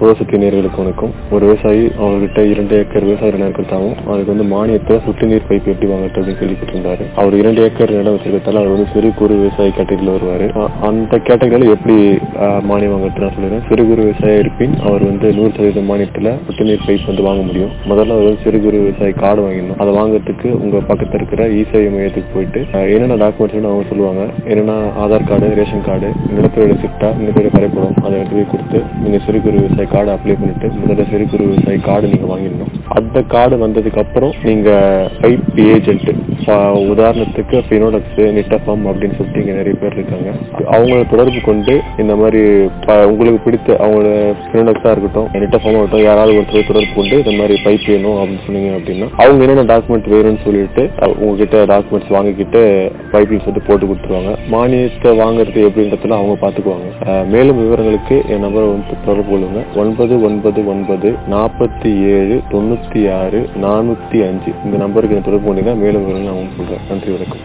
புரோசக்தி நேர்களுக்கு வணக்கம் ஒரு விவசாயி அவர்கிட்ட இரண்டு ஏக்கர் விவசாய நிலம் இருக்கிறதாவும் அதுக்கு வந்து மானியத்தை சொட்டு நீர் பைப் எப்படி வாங்குறது அப்படின்னு கேள்விப்பட்டு இருந்தாரு அவர் இரண்டு ஏக்கர் நிலம் வச்சிருக்கதால அவர் வந்து சிறு குறு விவசாய கேட்டகரியில் வருவாரு அ- அந்த கேட்டகரியில எப்படி அ, மானியம் வாங்குறது நான் சொல்லிடுறேன் சிறு குறு விவசாய இருப்பின் அவர் வந்து நூறு சதவீதம் மானியத்துல சொட்டு நீர் பைப் வந்து வாங்க முடியும் முதல்ல அவர் வந்து சிறு குறு விவசாய கார்டு வாங்கிடணும் அதை வாங்குறதுக்கு உங்க பக்கத்துல இருக்கிற இசேவை மையத்துக்கு போயிட்டு அ, என்னென்ன டாக்குமெண்ட்ஸ் அவங்க சொல்லுவாங்க என்னென்ன ஆதார் கார்டு ரேஷன் கார்டு நிலத்தோட சிட்டா நிலத்தோட வரைபடம் அதை எடுத்து போய் கொடுத்து நீங்க சிறு குறு விவசாய கார்டு அப்ளை பண்ணிட்டு முதல்ல சிறு குறு விவசாய கார்டு நீங்க வாங்கிடணும் அந்த கார்டு வந்ததுக்கு அப்புறம் நீங்க பைப் ஏஜென்ட் உதாரணத்துக்கு பினோடக்ஸ் நிட்டஃபார்ம் அப்படின்னு சொல்லிட்டு இங்க நிறைய பேர் இருக்காங்க அவங்கள தொடர்பு கொண்டு இந்த மாதிரி ப- உங்களுக்கு பிடித்த அவங்களோட பினோடக்ஸா இருக்கட்டும் நிட்டஃபார்மா இருக்கட்டும் யாராவது ஒருத்தர் தொடர்பு கொண்டு இந்த மாதிரி பைப் வேணும் அப்படின்னு சொன்னீங்க அப்படின்னா அவங்க என்னென்ன டாக்குமெண்ட் வேணும்னு சொல்லிட்டு அஹ், உங்ககிட்ட டாக்குமெண்ட்ஸ் வாங்கிக்கிட்டு பைப்லைன்ஸ் வந்து போட்டு கொடுத்துருவாங்க மானியத்தை வாங்குறது எப்படின்றதுல அவங்க பாத்துக்குவாங்க அஹ், மேலும் விவரங்களுக்கு என் நம்பரை வந்து தொடர்பு கொள்ளுங்க ஒன்பது ஒன்பது ஒன்பது நாற்பத்தி ஏழு தொண்ணூத்தி ஆறு நானூத்தி அஞ்சு இந்த நம்பருக்கு என்ன தொடர்பு கொண்டீங்கன்னா மேலும் விவரங்கள் நான் உங்களுக்கு சொல்றேன் நன்றி வணக்கம்